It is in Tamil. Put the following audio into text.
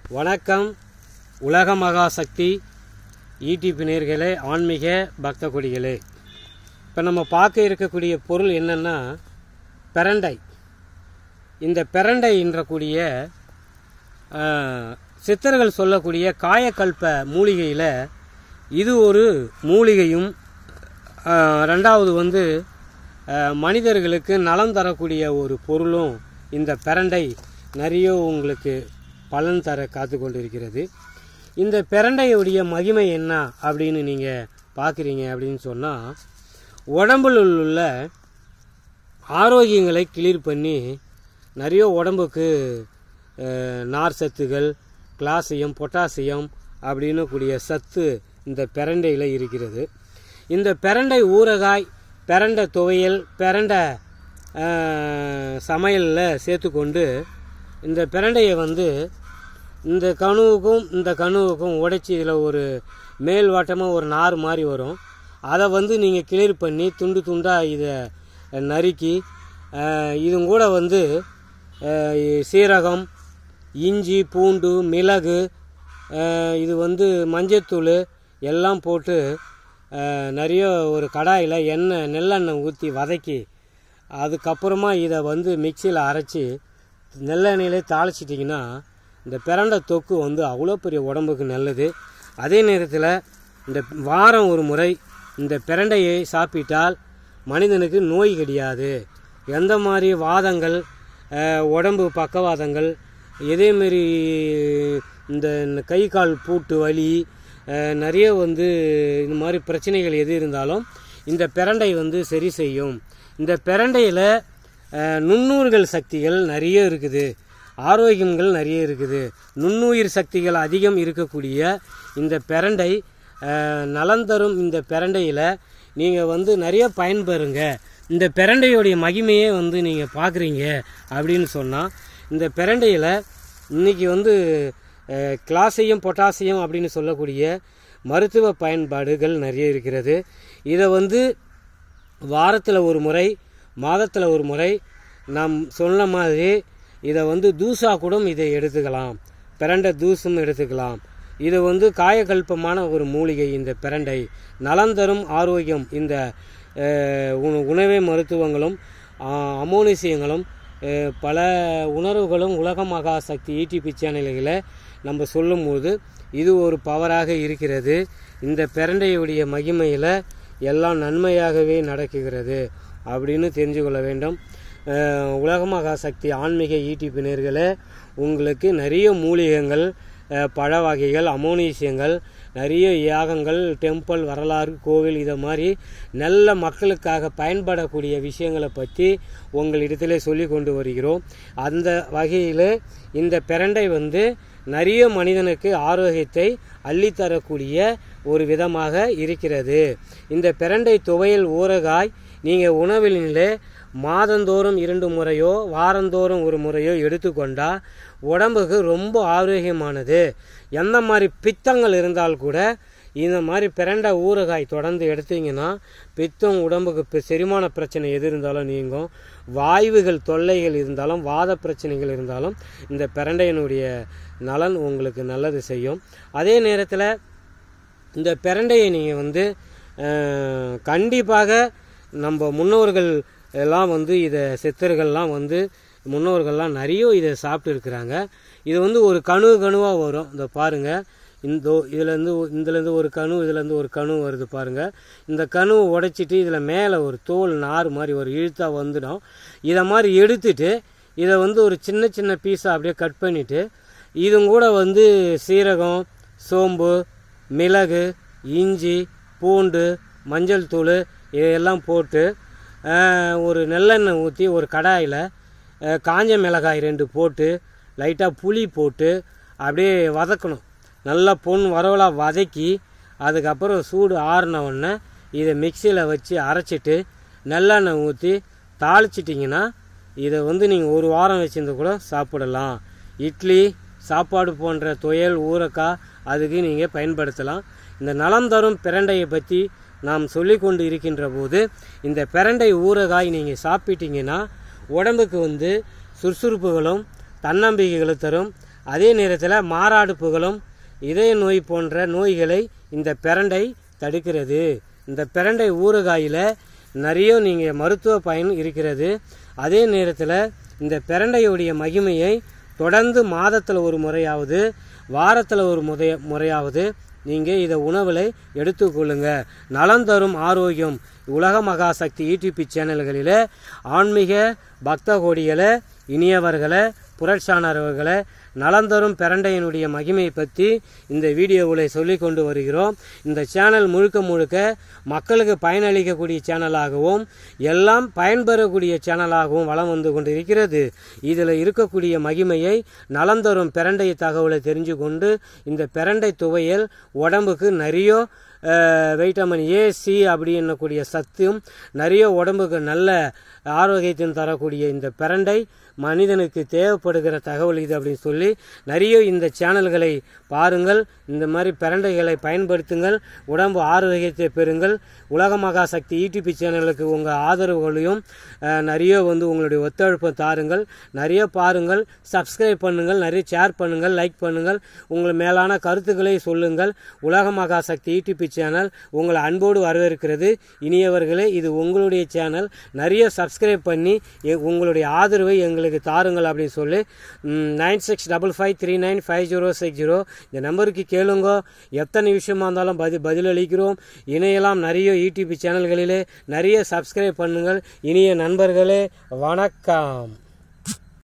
வணக்கம் உலக மகாசக்தி ஈடிபி நேர்களே ஆன்மீக பக்த கொடிகளே இப்போ நம்ம பார்க்க இருக்கக்கூடிய பொருள் என்னென்னா பிரண்டை இந்த பிரண்டை என்றக்கூடிய ஆஹ், சித்தர்கள் சொல்லக்கூடிய காயக்கல்ப மூலிகையில் இது ஒரு மூலிகையும் ஆஹ், ரெண்டாவது வந்து ஆஹ், மனிதர்களுக்கு நலம் தரக்கூடிய ஒரு பொருளும் இந்த பிரண்டை நிறைய உங்களுக்கு பலன் தர காத்து கொண்டிருக்கிறது இந்த பிரண்டையுடைய மகிமை என்ன அப்படின்னு நீங்கள் பார்க்குறீங்க அப்படின்னு சொன்னால் உடம்புல உள்ள ஆரோக்கியங்களை கிளியர் பண்ணி நிறைய உடம்புக்கு அஹ், நார் சத்துகள் கிளாசியம் பொட்டாசியம் அப்படின்னு கூடிய சத்து இந்த பிரண்டையில் இருக்கிறது இந்த பிரண்டை ஊறுகாய் பிரண்டை துவையல் பிரண்டை சமையலில் சேர்த்துக்கொண்டு இந்த பிரண்டையை வந்து இந்த கணுவுக்கும் இந்த கணுவுக்கும் உடைச்சி இதில் ஒரு மேல் வாட்டமாக ஒரு நார் மாதிரி வரும் அதை வந்து நீங்கள் கிளியர் பண்ணி துண்டு துண்டாக இதை நறுக்கி அஹ், இதும் கூட வந்து அஹ், சீரகம் இஞ்சி பூண்டு மிளகு அஹ், இது வந்து மஞ்சத்தூள் எல்லாம் போட்டு அஹ், நிறைய ஒரு கடாயில் எண்ணெய் நெல்லெண்ணெய் ஊற்றி வதக்கி அதுக்கப்புறமா இதை வந்து மிக்சியில் அரைச்சி நெல்லெண்ணெயிலே தாளிச்சிட்டிங்கன்னா இந்த பிரண்டை தொக்கு வந்து அவ்வளோ பெரிய உடம்புக்கு நல்லது அதே நேரத்தில் இந்த வாரம் ஒரு முறை இந்த பிரண்டையை சாப்பிட்டால் மனிதனுக்கு நோய் கிடையாது எந்த மாதிரி வாதங்கள் அஹ், உடம்பு பக்கவாதங்கள் இதேமாரி இந்த கை கால் பூட்டு வலி அஹ், நிறைய வந்து இந்த மாதிரி பிரச்சனைகள் எது இருந்தாலும் இந்த பிரண்டை வந்து சரி செய்யும் இந்த பிரண்டையில் நுண்ணுயிர்கள் சக்திகள் நிறைய இருக்குது ஆரோக்கியங்கள் நிறைய இருக்குது நுண்ணுயிர் சக்திகள் அதிகம் இருக்கக்கூடிய இந்த பிரண்டை அஹ், நலம் தரும் இந்த பிரண்டையில் நீங்கள் வந்து நிறைய பயன்பெறுங்க இந்த பிரண்டையுடைய மகிமையே வந்து நீங்கள் பார்க்குறீங்க அப்படின்னு சொன்னால் இந்த பிரண்டையில் இன்னைக்கு வந்து அஹ், கிளாசியம் பொட்டாசியம் அப்படின்னு சொல்லக்கூடிய மருத்துவ பயன்பாடுகள் நிறைய இருக்கிறது இதை வந்து வாரத்தில் ஒரு முறை மாதத்தில் ஒரு முறை நாம் சொன்ன மாதிரி இதை வந்து தூசா கூட இதை எடுத்துக்கலாம் பிரண்டை தூசும் எடுத்துக்கலாம் இது வந்து காயகல்பமான ஒரு மூலிகை இந்த பிரண்டை நலம் தரும் ஆரோக்கியம் இந்த அஹ், உண- உணவே மருத்துவங்களும் ஆஹ், அமோனிசியங்களும் அஹ், பல உணர்வுகளும் உலக மகா சக்தி ஈடிபி சேனல்களை நம்ம சொல்லும்போது இது ஒரு பவராக இருக்கிறது இந்த பிரண்டையுடைய மகிமையில் எல்லாம் நன்மையாகவே நடக்குகிறது அப்படின்னு தெரிஞ்சு கொள்ள வேண்டும் அஹ், உலக மகா சக்தி ஆன்மீக ஈட்டிப்பு நேர்களே உங்களுக்கு நிறைய மூலிகைகள் அஹ், பழ வகைகள் அமோனிசியங்கள் நிறைய யாகங்கள் டெம்பிள் வரலாறு கோவில் இதை மாதிரி நல்ல மக்களுக்காக பயன்படக்கூடிய விஷயங்களை பற்றி உங்களிடத்திலே சொல்லி கொண்டு வருகிறோம் அந்த வகையில் இந்த பிரண்டை வந்து நிறைய மனிதனுக்கு ஆரோக்கியத்தை அள்ளித்தரக்கூடிய ஒரு விதமாக இருக்கிறது இந்த பிரண்டை துவையல் ஊறுகாய் நீங்கள் உணவிலே மாதந்தோறும் இரண்டு முறையோ வாரந்தோறும் ஒரு முறையோ எடுத்துக்கொண்டா உடம்புக்கு ரொம்ப ஆரோக்கியமானது எந்த மாதிரி பித்தங்கள் இருந்தால் கூட இந்த மாதிரி பிரண்டை ஊறுகாய் தொடர்ந்து எடுத்தீங்கன்னா பித்தம் உடம்புக்கு பி- செரிமான பிரச்சனை எது இருந்தாலும் நீங்கும் வாய்வுகள் தொல்லைகள் இருந்தாலும் வாத பிரச்சனைகள் இருந்தாலும் இந்த பிரண்டையினுடைய நலன் உங்களுக்கு நல்லது செய்யும் அதே நேரத்தில் இந்த பிரண்டையை நீங்கள் வந்து அஹ், கண்டிப்பாக நம்ம முன்னோர்கள் எல்லாம் வந்து இதை சித்தர்கள்லாம் வந்து முன்னோர்கள்லாம் நிறைய இதை சாப்பிட்டு இருக்கிறாங்க இது வந்து ஒரு கணு கணுவாக வரும் இந்த பாருங்கள் இந்த இதுலேருந்து இதுலேருந்து ஒரு கணு இதுலேருந்து ஒரு கணு வருது பாருங்கள் இந்த கணுவை உடைச்சிட்டு இதில் மேலே ஒரு தோல் நார் மாதிரி ஒரு இழுத்தா வந்துடும் இதை மாதிரி எடுத்துட்டு இதை வந்து ஒரு சின்ன சின்ன பீஸாக அப்படியே கட் பண்ணிவிட்டு இதும் கூட வந்து சீரகம் சோம்பு மிளகு இஞ்சி பூண்டு மஞ்சள் தூள் இதையெல்லாம் போட்டு ஆஹ், ஒரு நல்லெண்ணெய் ஊற்றி ஒரு கடாயில் ஆஹ், காஞ்ச மிளகாய் ரெண்டு போட்டு லைட்டாக புளி போட்டு அப்படியே வதக்கணும் நல்லா பொன் வரவலாக வதக்கி அதுக்கப்புறம் சூடு ஆறின உடனே இதை மிக்சியில் வச்சு அரைச்சிட்டு நல்லெண்ணெய் ஊற்றி தாளிச்சிட்டிங்கன்னா இதை வந்து நீங்கள் ஒரு வாரம் வச்சிருந்து கூட சாப்பிடலாம் இட்லி சாப்பாடு போன்ற துவையல் ஊறக்காய் அதுக்கு நீங்கள் பயன்படுத்தலாம் இந்த நலம் தரும் பிரண்டையை பற்றி நாம் சொல்லி கொண்டு இருக்கின்ற போது இந்த பிரண்டை ஊறுகாய் நீங்கள் சாப்பிட்டீங்கன்னா உடம்புக்கு வந்து சுறுசுறுப்புகளும் தன்னம்பிக்கைகளும் தரும் அதே நேரத்தில் மாராடுப்புகளும் இதய நோய் போன்ற நோய்களை இந்த பிரண்டை தடுக்கிறது இந்த பிரண்டை ஊறுகாயில் நிறைய நீங்கள் மருத்துவ பயன் இருக்கிறது அதே நேரத்தில் இந்த பிரண்டையுடைய மகிமையை தொடர்ந்து மாதத்தில் ஒரு முறையாவது வாரத்தில் ஒரு முறைய முறையாவது நீங்கள் இதை உணவில் எடுத்துக்கொள்ளுங்க நலம் தரும் ஆரோக்கியம் உலக மகாசக்தி யூடியூப் சேனல்களில் ஆன்மீக பக்த கோடிகளை இனியவர்களை புரட்சானவர்களை நலந்தரும் பிரண்டையினுடைய மகிமை பற்றி இந்த வீடியோவில் சொல்லி கொண்டு வருகிறோம் இந்த சேனல் முழுக்க முழுக்க மக்களுக்கு பயனளிக்கக்கூடிய சேனலாகவும் எல்லாம் பயன்பெறக்கூடிய சேனலாகவும் வளம் வந்து கொண்டிருக்கிறது இதில் இருக்கக்கூடிய மகிமையை நலந்தரும் பிரண்டை தகவலை தெரிஞ்சு கொண்டு இந்த பிரண்டை துவையல் உடம்புக்கு நிறைய அஹ், வைட்டமின் ஏ சி அப்படி என்னக்கூடிய சத்தும் நிறைய உடம்புக்கு நல்ல ஆரோக்கியத்தையும் தரக்கூடிய இந்த பிரண்டை மனிதனுக்கு தேவைப்படுகிற தகவல் இது அப்படின்னு சொல்லி நிறைய இந்த சேனல்களை பாருங்கள் இந்த மாதிரி பிரண்டைகளை பயன்படுத்துங்கள் உடம்பு ஆரோக்கியத்தை பெறுங்கள் உலக மகா சக்தி யூடியூப் சேனலுக்கு உங்கள் ஆதரவுகளையும் அஹ், நிறைய வந்து உங்களுடைய ஒத்துழைப்பை தாருங்கள் நிறைய பாருங்கள் சப்ஸ்கிரைப் பண்ணுங்கள் நிறைய ஷேர் பண்ணுங்கள் லைக் பண்ணுங்கள் உங்கள் மேலான கருத்துக்களை சொல்லுங்கள் உலக மகா சக்தி யூடியூப் சேனல் உங்களை அன்போடு வரவேற்கிறது இனியவர்களே இது உங்களுடைய சேனல் நிறைய சப்ஸ்கிரைப் பண்ணி எ- உங்களுடைய ஆதரவை எங்களுக்கு தாருங்கள் அப்படின்னு சொல்லி nine six double five three nine five zero six zero இந்த நம்பருக்கு கேளுங்க எத்தனை விஷயமா இருந்தாலும் பதில் பதிலளிக்கிறோம் இணையலாம் நிறைய யூடியூப் சேனல்களிலே நிறைய சப்ஸ்கிரைப் பண்ணுங்கள் இனிய நண்பர்களே வணக்கம்